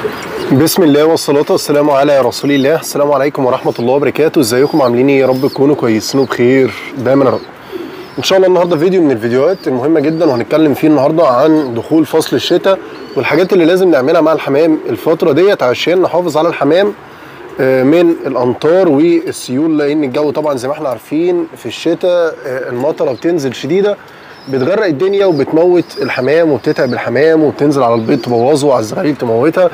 بسم الله والصلاة والسلام على رسول الله السلام عليكم ورحمة الله وبركاته ازيكم عاملين ايه يا رب تكونوا كويسين وبخير دايما يا رب ان شاء الله النهارده فيديو من الفيديوهات المهمة جدا وهنتكلم فيه النهارده عن دخول فصل الشتاء والحاجات اللي لازم نعملها مع الحمام الفترة ديت عشان نحافظ على الحمام آه، من الامطار والسيول لان الجو طبعا زي ما احنا عارفين في الشتاء آه، المطره بتنزل شديده بتغرق الدنيا وبتموت الحمام وبتتعب الحمام وبتنزل على البيض تبوظه وعلى الزغاليل تموتها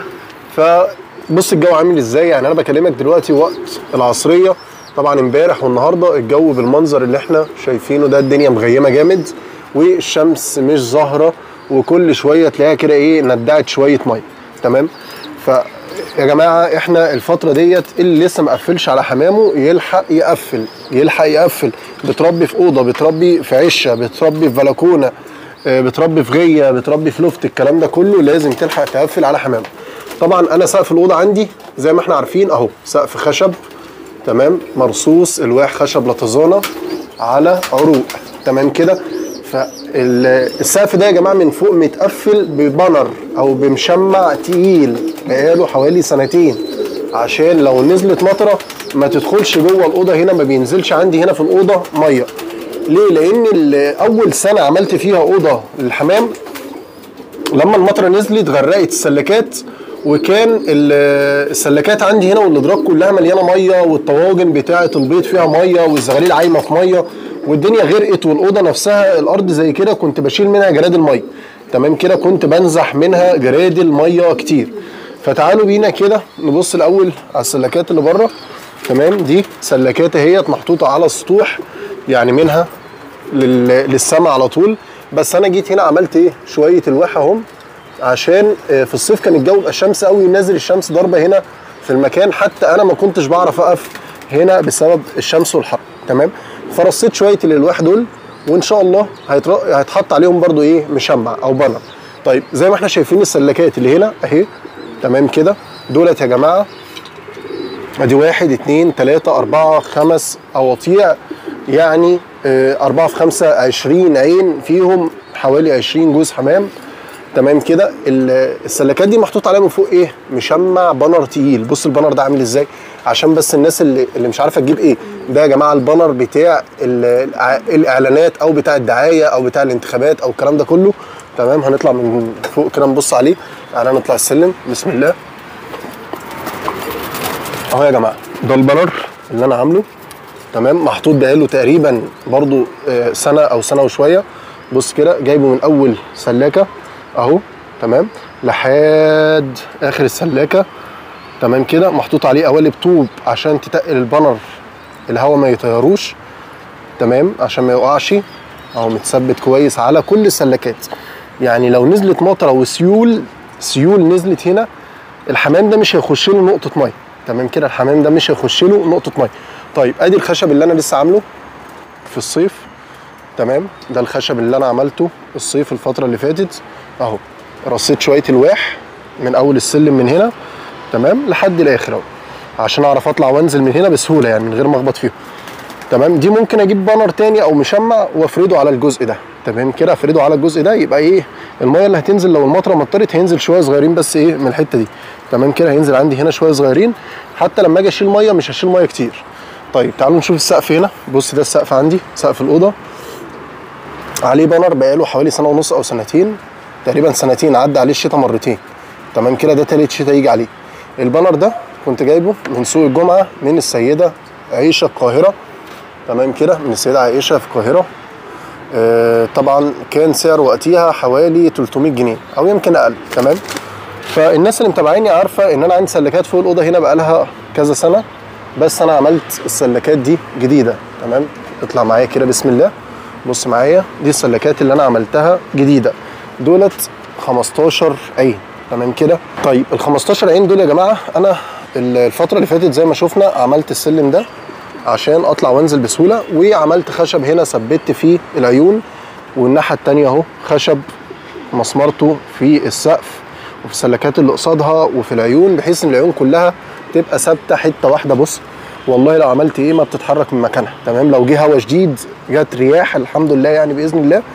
فبص الجو عامل ازاي يعني انا بكلمك دلوقتي وقت العصريه طبعا امبارح والنهارده الجو بالمنظر اللي احنا شايفينه ده الدنيا مغيمه جامد والشمس مش ظاهره وكل شويه تلاقيها كده ايه ندعت شويه ميه تمام ف يا جماعه احنا الفتره ديت اللي لسه ما قفلش على حمامه يلحق يقفل يلحق يقفل بتربي في اوضه بتربي في عشه بتربي في بلكونه آه، بتربي في غيه بتربي في لفت الكلام ده كله لازم تلحق تقفل على حمامه طبعا انا سقف الاوضه عندي زي ما احنا عارفين اهو سقف خشب تمام مرصوص الواح خشب لطزانه على عروق تمام كده فالسقف ده يا جماعه من فوق متقفل ببانر او بمشمع تقيل بقاله حوالي سنتين عشان لو نزلت مطره ما تدخلش جوه الاوضه هنا ما بينزلش عندي هنا في الاوضه ميه ليه لان ال- اول سنه عملت فيها اوضه للحمام لما المطره نزلت غرقت السلكات وكان ال- السلكات عندي هنا والادراج كلها مليانه ميه والطواجن بتاعه البيض فيها ميه والزغاليل عايمه في ميه والدنيا غرقت والاوضه نفسها الارض زي كده كنت بشيل منها جراد الميه تمام كده كنت بنزح منها جراد الميه كتير فتعالوا بينا كده نبص الاول على السلكات اللي بره تمام دي سلكات اهيت محطوطه على السطوح يعني منها لل- للسما على طول بس انا جيت هنا عملت ايه شويه الواحه اهم عشان آه، في الصيف كان الجو بيبقى شمس قوي نازل الشمس ضاربه هنا في المكان حتى انا ما كنتش بعرف اقف هنا بسبب الشمس والحر تمام فرصيت شويه الالواح دول وان شاء الله هيتر- هيتحط عليهم برضو ايه مشمع او بانر طيب زي ما احنا شايفين السلكات اللي هنا اهي تمام كده دولت يا جماعه ادي واحد اتنين تلاتة اربعة خمس اواطيع يعني آه، اربعة في خمسة عشرين عين فيهم حوالي عشرين جوز حمام تمام كده ال- السلكات دي محطوط عليها من فوق ايه مشمع بانر تقيل بص البانر ده عامل ازاي عشان بس الناس اللي, اللي مش عارفه تجيب ايه ده يا جماعه البانر بتاع ال- الع- الاعلانات او بتاع الدعايه او بتاع الانتخابات او الكلام ده كله تمام هنطلع من فوق كده نبص عليه تعالى نطلع السلم بسم الله اهو يا جماعه ده البانر اللي انا عامله تمام محطوط بقاله تقريبا برضو آه، سنه او سنه وشويه بص كده جايبه من اول سلاكه اهو تمام لحد اخر السلاكه تمام كده محطوط عليه قوالب طوب عشان تتقل البانر الهواء ما يطيروش تمام عشان ما يقعش اهو متثبت كويس على كل السلكات يعني لو نزلت مطره وسيول سيول نزلت هنا الحمام ده مش هيخش له نقطه ميه تمام كده الحمام ده مش هيخش له نقطه ميه طيب ادي الخشب اللي انا لسه عامله في الصيف تمام ده الخشب اللي انا عملته الصيف الفتره اللي فاتت اهو رصيت شويه الواح من اول السلم من هنا تمام لحد الاخر اهو عشان اعرف اطلع وانزل من هنا بسهوله يعني من غير ما اخبط فيهم تمام دي ممكن اجيب بانر تاني او مشمع وافرده على الجزء ده تمام كده افرده على الجزء ده يبقى ايه الميه اللي هتنزل لو المطره مطرت هينزل شويه صغيرين بس ايه من الحته دي تمام كده هينزل عندي هنا شويه صغيرين حتى لما اجي اشيل ميه مش هشيل ميه كتير طيب تعالوا نشوف السقف هنا بص ده السقف عندي سقف الاوضه عليه بانر بقاله حوالي سنه ونص او سنتين تقريبا سنتين عدى عليه الشتاء مرتين تمام كده ده تالت شتاء يجي عليه البانر ده كنت جايبه من سوق الجمعه من السيده عيشه القاهره تمام كده من السيده عائشه في القاهره آه طبعا كان سعره وقتها حوالي 300 جنيه او يمكن اقل تمام فالناس اللي متابعيني عارفه ان انا عندي سلكات فوق الاوضه هنا بقالها كذا سنه بس انا عملت السلكات دي جديده تمام اطلع معايا كده بسم الله بص معايا دي السلكات اللي انا عملتها جديده دولت 15 عين تمام كده طيب ال 15 عين دول يا جماعه انا الفتره اللي فاتت زي ما شفنا عملت السلم ده عشان اطلع وانزل بسهوله وعملت خشب هنا ثبت فيه العيون والناحيه التانية اهو خشب مسمرته في السقف وفي السلكات اللي قصادها وفي العيون بحيث ان العيون كلها تبقى ثابته حته واحده بص والله لو عملت ايه ما بتتحرك من مكانها تمام لو جه هوا شديد جت رياح الحمد لله يعني باذن الله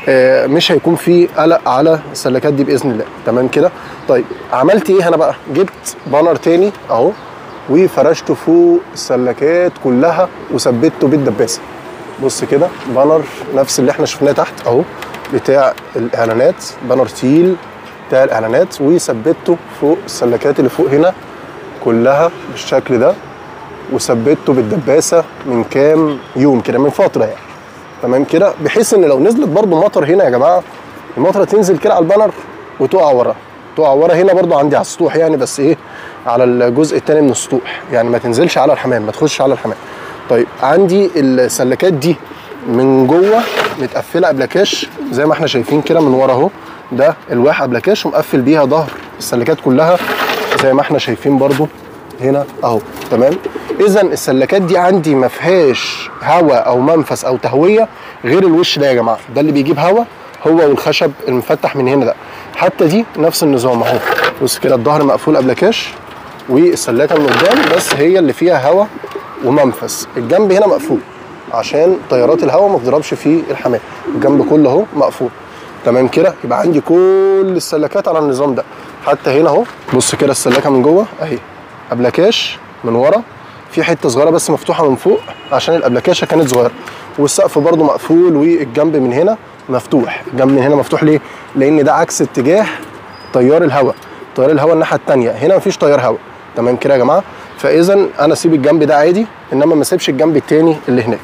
آه، مش هيكون في قلق على السلكات دي باذن الله تمام كده طيب عملت ايه هنا بقى جبت بانر تاني اهو وفرشته فوق السلكات كلها وثبته بالدباسه بص كده بانر نفس اللي احنا شفناه تحت اهو بتاع الاعلانات بانر تقيل بتاع الاعلانات وثبته فوق السلكات اللي فوق هنا كلها بالشكل ده وثبته بالدباسه من كام يوم كده من فتره يعني تمام كده بحيث ان لو نزلت برضو مطر هنا يا جماعه المطره تنزل كده على البانر وتقع ورا تقع ورا هنا برضو عندي على السطوح يعني بس ايه على الجزء الثاني من السطوح يعني ما تنزلش على الحمام ما تخش على الحمام طيب عندي السلكات دي من جوه متقفله ابلكاش زي ما احنا شايفين كده من ورا اهو ده الواح ابلكاش ومقفل بيها ظهر السلكات كلها زي ما احنا شايفين برضو هنا اهو تمام اذا السلكات دي عندي ما فيهاش هواء او منفس او تهويه غير الوش ده يا جماعه ده اللي بيجيب هواء هو والخشب المفتح من هنا ده حتى دي نفس النظام اهو بص كده الظهر مقفول ابلكاش والسلاكه من قدام بس هي اللي فيها هواء ومنفس الجنب هنا مقفول عشان تيارات الهواء ما تضربش في الحمام الجنب كله اهو مقفول تمام كده يبقى عندي كل السلكات على النظام ده حتى هنا اهو بص كده السلاكه من جوه اهي ابلكاش من ورا في حته صغيره بس مفتوحه من فوق عشان الابلكاشه كانت صغيره والسقف برده مقفول والجنب من هنا مفتوح الجنب من هنا مفتوح ليه لان ده عكس اتجاه تيار الهواء تيار الهواء الناحيه الثانيه هنا مفيش تيار هواء تمام كده يا جماعه فاذا انا اسيب الجنب ده عادي انما ما اسيبش الجنب الثاني اللي هناك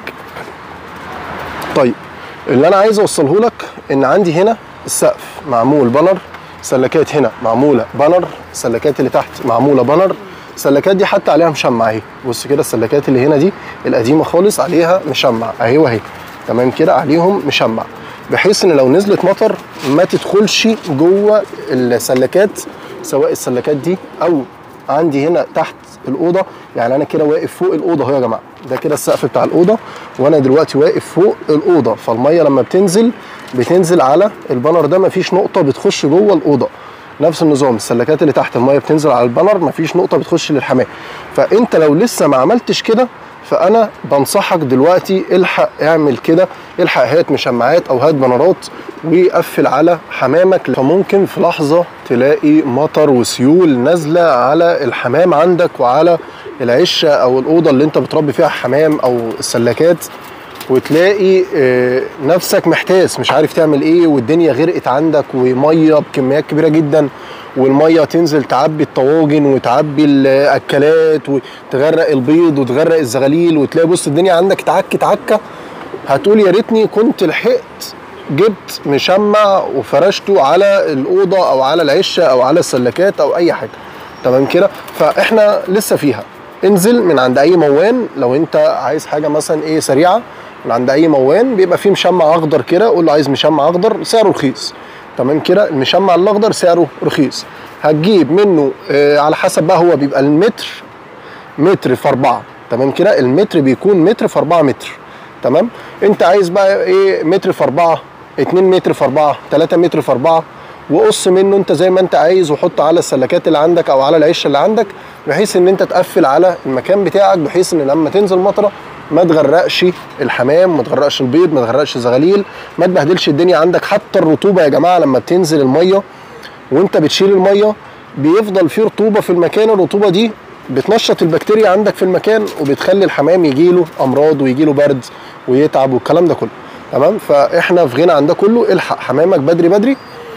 طيب اللي انا عايز اوصله لك ان عندي هنا السقف معمول بانر سلكات هنا معموله بانر السلكات اللي تحت معموله بانر السلكات دي حتى عليها مشمع اهي بص كده السلكات اللي هنا دي القديمه خالص عليها مشمع اهي واهي تمام كده عليهم مشمع بحيث ان لو نزلت مطر ما تدخلش جوه السلكات سواء السلكات دي او عندي هنا تحت الاوضه يعني انا كده واقف فوق الاوضه اهو يا جماعه ده كده السقف بتاع الاوضه وانا دلوقتي واقف فوق الاوضه فالميه لما بتنزل بتنزل على البانر ده مفيش نقطه بتخش جوه الاوضه نفس النظام السلكات اللي تحت الميه بتنزل على البانر مفيش نقطه بتخش للحمام فانت لو لسه ما عملتش كده فانا بنصحك دلوقتي الحق اعمل كده الحق هات مشمعات او هات بنرات وقفل على حمامك فممكن في لحظه تلاقي مطر وسيول نازله على الحمام عندك وعلى العشه او الاوضه اللي انت بتربي فيها حمام او السلكات وتلاقي آه، نفسك محتاس مش عارف تعمل ايه والدنيا غرقت عندك وميه بكميات كبيره جدا والميه تنزل تعبي الطواجن وتعبي الاكلات وتغرق البيض وتغرق الزغاليل وتلاقي بص الدنيا عندك اتعكت عكه هتقول يا ريتني كنت لحقت جبت مشمع وفرشته على الاوضه او على العشه او على السلكات او اي حاجه تمام كده فاحنا لسه فيها انزل من عند اي موان لو انت عايز حاجه مثلا ايه سريعه من عند اي موان بيبقى فيه مشمع اخضر كده قول له عايز مشمع اخضر سعره رخيص تمام كده المشمع الاخضر سعره رخيص هتجيب منه آه على حسب بقى هو بيبقى المتر متر في أربعة تمام كده المتر بيكون متر في أربعة متر تمام انت عايز بقى ايه متر في أربعة اتنين متر في أربعة تلاتة متر في أربعة وقص منه انت زي ما انت عايز وحط على السلكات اللي عندك او على العشه اللي عندك بحيث ان انت تقفل على المكان بتاعك بحيث ان لما تنزل مطره ما تغرقش الحمام ما تغرقش البيض ما تغرقش الزغاليل ما تبهدلش الدنيا عندك حتى الرطوبه يا جماعه لما بتنزل الميه وانت بتشيل الميه بيفضل فيه رطوبه في المكان الرطوبه دي بتنشط البكتيريا عندك في المكان وبتخلي الحمام يجيله امراض ويجيله برد ويتعب والكلام ده كله تمام فاحنا في غنى عن ده كله الحق حمامك بدري بدري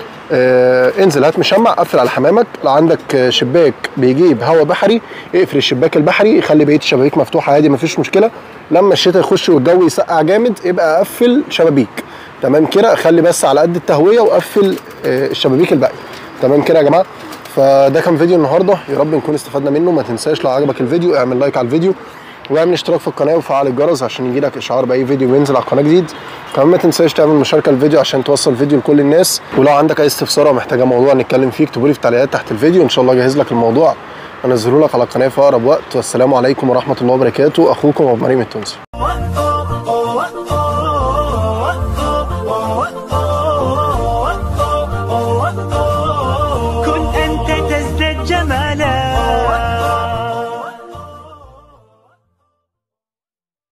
آه انزل هات مشمع قفل على حمامك لو عندك آه، شباك بيجيب هواء بحري اقفل الشباك البحري خلي بقيه الشبابيك مفتوحه عادي مفيش مشكله لما الشتاء يخش والجو يسقع جامد يبقى قفل شبابيك تمام كده خلي بس على قد التهويه وقفل آه الشبابيك الباقيه تمام كده يا جماعه فده كان فيديو النهارده يا رب نكون استفدنا منه ما تنساش لو عجبك الفيديو اعمل لايك على الفيديو واعمل اشتراك في القناه وفعل الجرس عشان يجيلك اشعار باي فيديو بينزل على القناه جديد كمان ما تنساش تعمل مشاركه الفيديو عشان توصل الفيديو لكل الناس ولو عندك اي استفسار او محتاجه موضوع نتكلم فيه اكتبوا لي في التعليقات تحت الفيديو ان شاء الله اجهز لك الموضوع انزله لك على القناه في اقرب وقت والسلام عليكم ورحمه الله وبركاته اخوكم ابو مريم التونسي